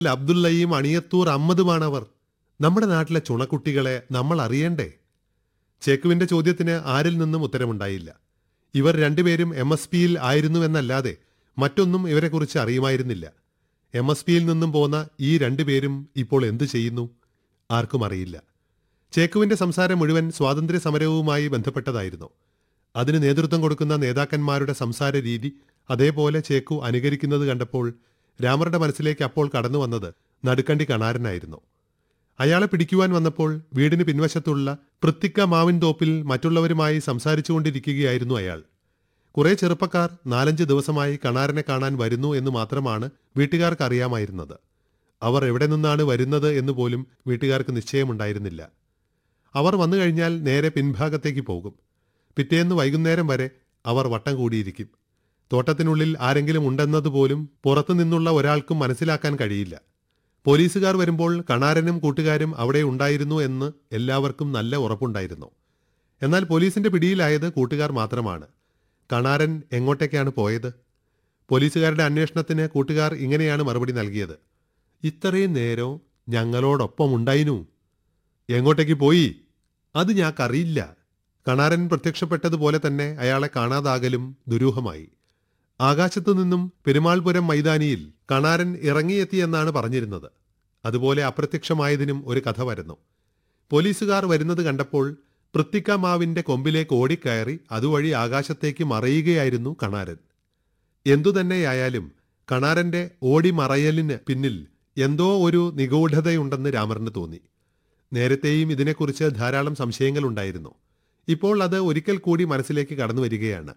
അബ്ദുള്ളയും അണിയത്തൂർ അമ്മദുമാണവർ നമ്മുടെ നാട്ടിലെ ചുണക്കുട്ടികളെ നമ്മൾ അറിയണ്ടേ ചേക്കുവിന്റെ ചോദ്യത്തിന് ആരിൽ നിന്നും ഉത്തരമുണ്ടായില്ല ഇവർ രണ്ടുപേരും എം എസ് പിയിൽ ആയിരുന്നുവെന്നല്ലാതെ മറ്റൊന്നും ഇവരെക്കുറിച്ച് അറിയുമായിരുന്നില്ല എം എസ് പിയിൽ നിന്നും പോന്ന ഈ രണ്ടുപേരും ഇപ്പോൾ എന്തു ചെയ്യുന്നു ആർക്കും അറിയില്ല ചേക്കുവിന്റെ സംസാരം മുഴുവൻ സ്വാതന്ത്ര്യ സമരവുമായി ബന്ധപ്പെട്ടതായിരുന്നു അതിന് നേതൃത്വം കൊടുക്കുന്ന നേതാക്കന്മാരുടെ സംസാര രീതി അതേപോലെ ചേക്കു അനുകരിക്കുന്നത് കണ്ടപ്പോൾ രാമറുടെ മനസ്സിലേക്ക് അപ്പോൾ കടന്നു വന്നത് നടുക്കണ്ടി കണാരനായിരുന്നു അയാളെ പിടിക്കുവാൻ വന്നപ്പോൾ വീടിന് പിൻവശത്തുള്ള പൃത്തിക്ക മാവിൻ തോപ്പിൽ മറ്റുള്ളവരുമായി സംസാരിച്ചുകൊണ്ടിരിക്കുകയായിരുന്നു അയാൾ കുറെ ചെറുപ്പക്കാർ നാലഞ്ച് ദിവസമായി കണാരനെ കാണാൻ വരുന്നു എന്ന് മാത്രമാണ് വീട്ടുകാർക്ക് അറിയാമായിരുന്നത് അവർ എവിടെ നിന്നാണ് വരുന്നത് എന്ന് പോലും വീട്ടുകാർക്ക് നിശ്ചയമുണ്ടായിരുന്നില്ല അവർ വന്നു കഴിഞ്ഞാൽ നേരെ പിൻഭാഗത്തേക്ക് പോകും പിറ്റേന്ന് വൈകുന്നേരം വരെ അവർ വട്ടം കൂടിയിരിക്കും തോട്ടത്തിനുള്ളിൽ ആരെങ്കിലും ഉണ്ടെന്നതുപോലും പുറത്തു നിന്നുള്ള ഒരാൾക്കും മനസ്സിലാക്കാൻ കഴിയില്ല പോലീസുകാർ വരുമ്പോൾ കണാരനും കൂട്ടുകാരും അവിടെ ഉണ്ടായിരുന്നു എന്ന് എല്ലാവർക്കും നല്ല ഉറപ്പുണ്ടായിരുന്നു എന്നാൽ പോലീസിന്റെ പിടിയിലായത് കൂട്ടുകാർ മാത്രമാണ് കണാരൻ എങ്ങോട്ടേക്കാണ് പോയത് പോലീസുകാരുടെ അന്വേഷണത്തിന് കൂട്ടുകാർ ഇങ്ങനെയാണ് മറുപടി നൽകിയത് ഇത്രയും നേരം ഞങ്ങളോടൊപ്പം ഉണ്ടായിനു എങ്ങോട്ടേക്ക് പോയി അത് ഞാക്കറിയില്ല കണാരൻ പ്രത്യക്ഷപ്പെട്ടതുപോലെ തന്നെ അയാളെ കാണാതാകലും ദുരൂഹമായി ആകാശത്തു നിന്നും പെരുമാൾപുരം മൈതാനിയിൽ കണാരൻ ഇറങ്ങിയെത്തിയെന്നാണ് പറഞ്ഞിരുന്നത് അതുപോലെ അപ്രത്യക്ഷമായതിനും ഒരു കഥ വരുന്നു പോലീസുകാർ വരുന്നത് കണ്ടപ്പോൾ പൃത്തിക്ക മാവിന്റെ കൊമ്പിലേക്ക് ഓടിക്കയറി അതുവഴി ആകാശത്തേക്ക് മറയുകയായിരുന്നു കണാരൻ എന്തുതന്നെയായാലും കണാരന്റെ ഓടി മറയലിന് പിന്നിൽ എന്തോ ഒരു നിഗൂഢതയുണ്ടെന്ന് രാമറിന് തോന്നി നേരത്തെയും ഇതിനെക്കുറിച്ച് ധാരാളം സംശയങ്ങളുണ്ടായിരുന്നു ഇപ്പോൾ അത് ഒരിക്കൽ കൂടി മനസ്സിലേക്ക് കടന്നു വരികയാണ്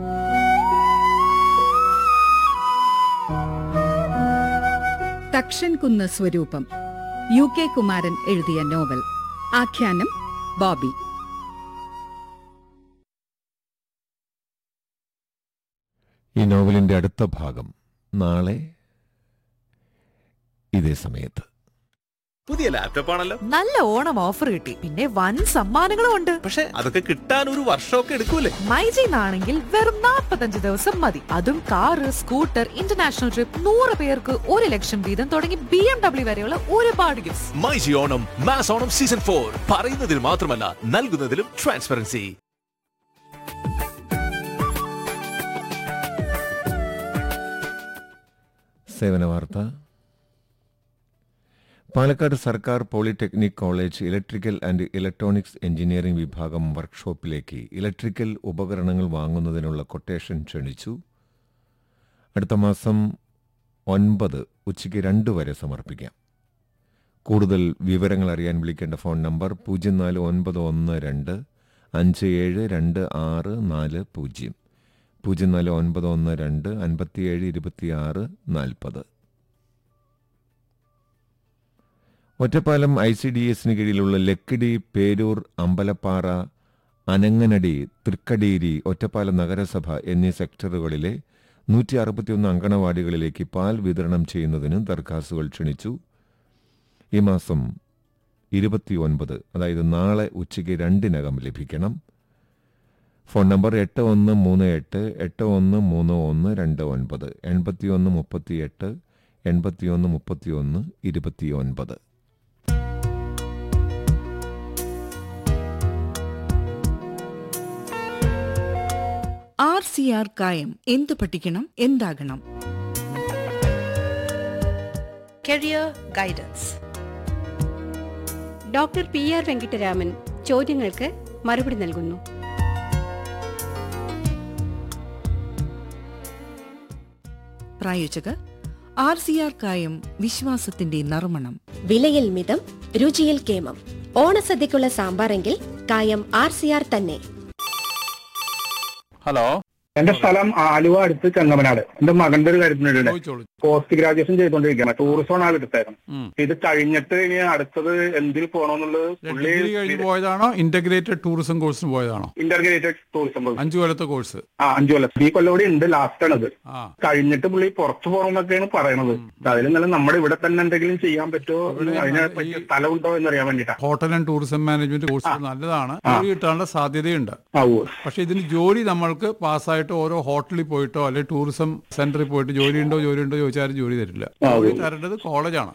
തക്ഷൻ കുന്ന് സ്വരൂപം യു കെ കുമാരൻ എഴുതിയ നോവൽ ആഖ്യാനം ബോബി ഈ നോവലിന്റെ അടുത്ത ഭാഗം നാളെ ഇതേ സമയത്ത് പുതിയ ലാപ്ടോപ്പ് ആണല്ലോ നല്ല ഓണം ഓഫർ കിട്ടി പിന്നെ വൻ സമ്മാനങ്ങളും ഉണ്ട് പക്ഷെ അതൊക്കെ കിട്ടാൻ ഒരു വർഷമൊക്കെ എടുക്കൂലേ മൈജിന്നാണെങ്കിൽ വെറും 45 ദിവസം മതി അതും കാറ് സ്കൂട്ടർ ഇന്റർനാഷണൽ ട്രിപ്പ് നൂറ് പേർക്ക് ഒരു ലക്ഷം വീതം തുടങ്ങി ബി എം ഡബ്ല്യു വരെയുള്ള ഒരുപാട് gifts myG Onam mass Onam season four പറയുന്നതിൽ മാത്രമല്ല നൽകുന്നതിലും ട്രാൻസ്പെറൻസി സേവന വാർത്ത പാലക്കാട് സർക്കാർ polytechnic college electrical and electronics engineering വിഭാഗം വർക്ക്ഷോപ്പിലേക്ക് ഇലക്ട്രിക്കൽ ഉപകരണങ്ങൾ വാങ്ങുന്നതിനുള്ള കൊട്ടേഷൻ ക്ഷണിച്ചു അടുത്ത മാസം ഒൻപത് ഉച്ചയ്ക്ക് രണ്ട് വരെ സമർപ്പിക്കാം കൂടുതൽ വിവരങ്ങൾ അറിയാൻ വിളിക്കേണ്ട ഫോൺ നമ്പർ പൂജ്യം നാല് ഒൻപത് ഒന്ന് രണ്ട് അഞ്ച് ഏഴ് രണ്ട് ആറ് നാല് പൂജ്യം പൂജ്യം നാല് ഒൻപത് ഒന്ന് രണ്ട് അൻപത്തിയേഴ് ഇരുപത്തിയാറ് നാൽപ്പത് ഒറ്റപ്പാലം ഐ സി ഡി എസിന് കീഴിലുള്ള ലക്കിടി പേരൂർ അമ്പലപ്പാറ അനങ്ങനടി തൃക്കടീരി ഒറ്റപ്പാലം നഗരസഭ എന്നീ സെക്ടറുകളിലെ നൂറ്റി അറുപത്തിയൊന്ന് അങ്കണവാടികളിലേക്ക് പാൽ വിതരണം ചെയ്യുന്നതിന് ദർഖാസ്തുകൾ ക്ഷണിച്ചു ഈ മാസം ഇരുപത്തിയൊൻപത് അതായത് നാളെ ഉച്ചയ്ക്ക് രണ്ടിനകം ലഭിക്കണം ഫോൺ നമ്പർ എട്ട് ഒന്ന് മൂന്ന് എട്ട് എട്ട് ഒന്ന് മൂന്ന് ഒന്ന് രണ്ട് ഒൻപത് എൺപത്തിയൊന്ന് മുപ്പത്തിയെട്ട് എൺപത്തിയൊന്ന് മുപ്പത്തിയൊന്ന് ഇരുപത്തിയൊൻപത് ആർ സി ആർ കായം എന്തു പഠിക്കണം എന്താകണം career guidance doctor P R Venkitaraman ചോദ്യങ്ങൾക്ക് മറുപടി നൽകുന്നു പ്രായോജകർ ആർ സി ആർ കായം വിശ്വാസത്തിന്റെ നറുമണം വിലയിൽ മിതം രുചിയിൽ കേമം ഓണസദ്യക്കുള്ള സാമ്പാറെങ്കിൽ കായം ആർ സി ആർ തന്നെ ഹലോ എന്റെ സ്ഥലം ആലുവ അടുത്ത് ചെങ്ങമനാട് എന്റെ മകന്റെ ഒരു കാര്യത്തിനുണ്ട് ചോദിച്ചോളൂ പോസ്റ്റ് ഗ്രാജുവേഷൻ ചെയ്തോണ്ടിരിക്കുകയാണ് ടൂറിസം ആണ് എടുത്തേക്കുന്നത് ഉം. ഇത് കഴിഞ്ഞിട്ട് ഇനി അടുത്തത് എന്തിന് പോകണമെന്നുള്ളത് പുള്ളി ഡിഗ്രി കഴിഞ്ഞ് പോയതാണോ ഇന്റഗ്രേറ്റഡ് ടൂറിസം കോഴ്സിന് പോയതാണോ ഇന്റർഗ്രേറ്റഡ് ടൂറിസം പോയി. അഞ്ചു കൊല്ലത്തെ കോഴ്സ് ആ അഞ്ചു കൊല്ലം ഈ കൊല്ലം കൂടി ഉണ്ട് ലാസ്റ്റ് ആണത് ആ കഴിഞ്ഞിട്ട് പുള്ളി പുറത്തു പോകണമെന്നൊക്കെയാണ് പറയണത് അതിൽ നല്ല നമ്മുടെ ഇവിടെ തന്നെ എന്തെങ്കിലും ചെയ്യാൻ പറ്റുമോ ഇവിടെ അതിനെ ഈ- പറ്റിയ സ്ഥലമുണ്ടോ എന്നറിയാൻ വേണ്ടിട്ടാ hotel and tourism management course നല്ലതാണ് ജോലി കിട്ടാനുള്ള സാധ്യതയുണ്ട് ആവോ പക്ഷെ ഇതിന് ജോലി നമ്മൾക്ക് പാസ്സായിട്ട് ആയിട്ട് ഓരോ ഹോട്ടലിൽ പോയിട്ടോ അല്ലെങ്കിൽ ടൂറിസം സെന്ററിൽ പോയിട്ട് ജോലി ഉണ്ടോ ജോലി ഉണ്ടോ ചോദിച്ചാലും ജോലി തരില്ല ആ, ജോലി ഉവ്വ്. തരേണ്ടത് കോളേജാണ്